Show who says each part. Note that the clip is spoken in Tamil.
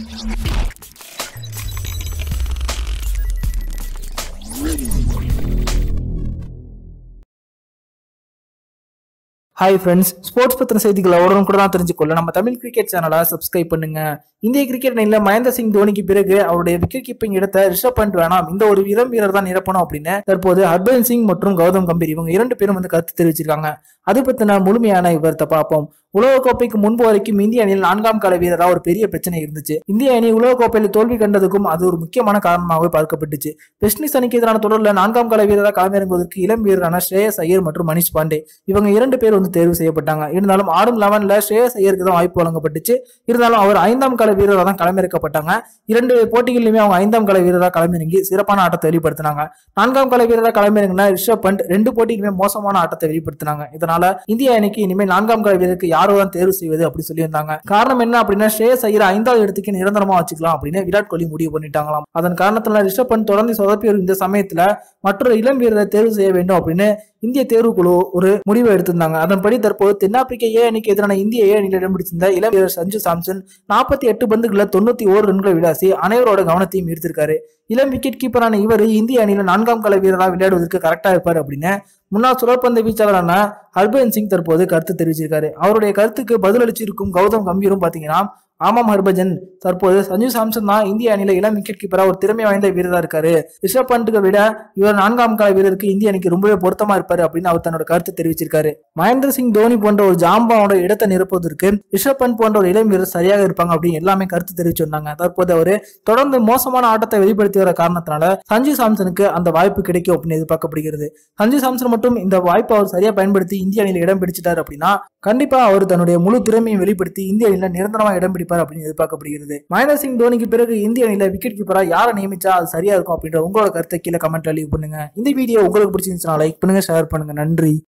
Speaker 1: ஹாய் ஃப்ரெண்ட்ஸ் ஸ்போர்ட்ஸ் பத்தின செய்திகளை உடனுக்குடன் கூட தான் தெரிஞ்சுக்கொள்ள நம்ம தமிழ் கிரிக்கெட் சேனலை சப்ஸ்கிரைப் பண்ணுங்க இந்திய கிரிக்கெட் அணியில் மகேந்திர சிங் தோனிக்கு பிறகு அவருடைய விக்கெட் கீப்பிங் இடத்தை ரிஷப் பண்ட் வேணாம் இந்த ஒரு இளம் வீரர் தான் நிரப்பணும் அப்படின்னு தற்போது ஹர்பஜன் சிங் மற்றும் கௌதம் கம்பீர் இவங்க இரண்டு பேரும் வந்து கருத்து தெரிவிச்சிருக்காங்க அது பத்தின முழுமையான விவரத்தை பார்ப்போம் உலகக்கோப்பைக்கு முன்பு வரைக்கும் இந்திய அணியில் நான்காம் கால வீரரா ஒரு பெரிய பிரச்சனை இருந்துச்சு இந்திய அணி உலகக்கோப்பையில் தோல்வி கண்டதுக்கும் அது ஒரு முக்கியமான காரணமாகவே பார்க்கப்பட்டுச்சு வெஸ்ட் இண்டீஸ் அணிக்கு எதிரான தொடரில் நான்காம் கால வீரராக களமிறங்குவதற்கு இளம் வீரரான ஸ்ரேயஸ் ஐயர் மற்றும் மணிஷ் பாண்டே இவங்க இரண்டு பேர் வந்து தேர்வு செய்யப்பட்டாங்க இருந்தாலும் ஆடும் லெவன்ல ஸ்ரேயஸ் ஐயருக்கு தான் வாய்ப்பு வழங்கப்பட்டுச்சு இருந்தாலும் அவர் ஐந்தாம் கால வீரராக தான் களமிறக்கப்பட்டாங்க இரண்டு போட்டிகளிலுமே அவங்க ஐந்தாம் கால வீரராக களமிறங்கி சிறப்பான ஆட்டத்தை வெளிப்படுத்தினாங்க நான்காம் கால வீரராக களமிறங்கின ரிஷப் பண்ட் ரெண்டு போட்டியிலுமே மோசமான ஆட்டத்தை வெளிப்படுத்தினாங்க இதனால இந்திய அணிக்கு இனிமேல் நான்காம் கால வீரருக்கு யாரோ தான் தேர்வு செய்வது அப்படி சொல்லியிருந்தாங்க காரணம் என்ன அப்படின்னா ஸ்ரேயஸ் ஐயர் ஐந்தாவது இடத்துக்கு நிரந்தரமா வச்சுக்கலாம் அப்படின்னு விராட் கோலி முடிவு பண்ணிட்டாங்களாம் அதன் காரணத்தினால ரிஷப் பண்ட் தொடர்ந்து சொதப்பி வரும் இந்த சமயத்துல மற்றொரு இளம் வீரரை தேர்வு செய்ய வேண்டும் அப்படின்னு இந்திய தேர்வுக்குழு ஒரு முடிவை எடுத்திருந்தாங்க அதன்படி தற்போது தென்னாப்பிரிக்க ஏ அணிக்கு எதிரான இந்திய ஏ அணியில் இடம் பிடிச்சிருந்த இளம் வீரர் சஞ்சு சாம்சன் நாற்பத்தி எட்டு பந்துகளில் தொண்ணூத்தி ஓரு ரன்களை விளாசி அனைவரோட கவனத்தையும் ஈர்த்திருக்காரு இளம் விக்கெட் கீப்பரான இவர் இந்திய அணியில நான்காம் கால வீரராக விளையாடுவதற்கு கரெக்டா இருப்பார் அப்படின்னு முன்னாள் சுழற்பந்து வீச்சாளரான ஹர்பஜன் சிங் தற்போது கருத்து தெரிவிச்சிருக்காரு அவருடைய கருத்துக்கு பதிலளிச்சிருக்கும் கௌதம் கம்பீரும் பாத்தீங்கன்னா ஆமாம் ஹர்பஜன் தற்போது சஞ்சு சாம்சன் தான் இந்திய அணியில இளம் விக்கெட் கீப்பரா ஒரு திறமை வாய்ந்த வீரரா இருக்காரு ரிஷப் பண்ட்டுக்கு விட இவர் நான்காம் கால வீரருக்கு இந்திய அணிக்கு ரொம்பவே பொருத்தமா இருப்பாரு அப்படின்னு அவர் தன்னோட கருத்து தெரிவிச்சிருக்காரு மகேந்திர சிங் தோனி போன்ற ஒரு ஜாம்பாவோட இடத்தை நிரப்புவதற்கு ரிஷப் பண்ட் போன்ற ஒரு இளம் வீரர் சரியாக இருப்பாங்க அப்படின்னு எல்லாமே கருத்து தெரிவிச்சிருந்தாங்க தற்போது அவர் தொடர்ந்து மோசமான ஆட்டத்தை வெளிப்படுத்தி வர காரணத்தினால சஞ்சு சாம்சனுக்கு அந்த வாய்ப்பு கிடைக்கும் அப்படின்னு எதிர்பார்க்கப்படுகிறது சஞ்சு சாம்சன் மட்டும் இந்த வாய்ப்பை அவர் சரியா பயன்படுத்தி இந்திய அணியில் இடம் பிடிச்சிட்டாரு அப்படின்னா கண்டிப்பா அவர் தன்னுடைய முழு திறமையை வெளிப்படுத்தி இந்திய அணியில நிரந்தரமா இடம் பிடிப்பார் அப்படின்னு எதிர்பார்க்கப்படுகிறது மகேந்திர சிங் தோனிக்கு பிறகு இந்திய அணியில விக்கெட் கீப்பரா யாரை நியமிச்சா அது சரியா இருக்கும் அப்படின்ற உங்களோட கருத்தை கீழே கமெண்ட்ல லீவ் பண்ணுங்க இந்த வீடியோ உங்களுக்கு பிடிச்சிருந்துச்சுன்னா லைக் பண்ணுங்க ஷேர் பண்ணுங்க நன்றி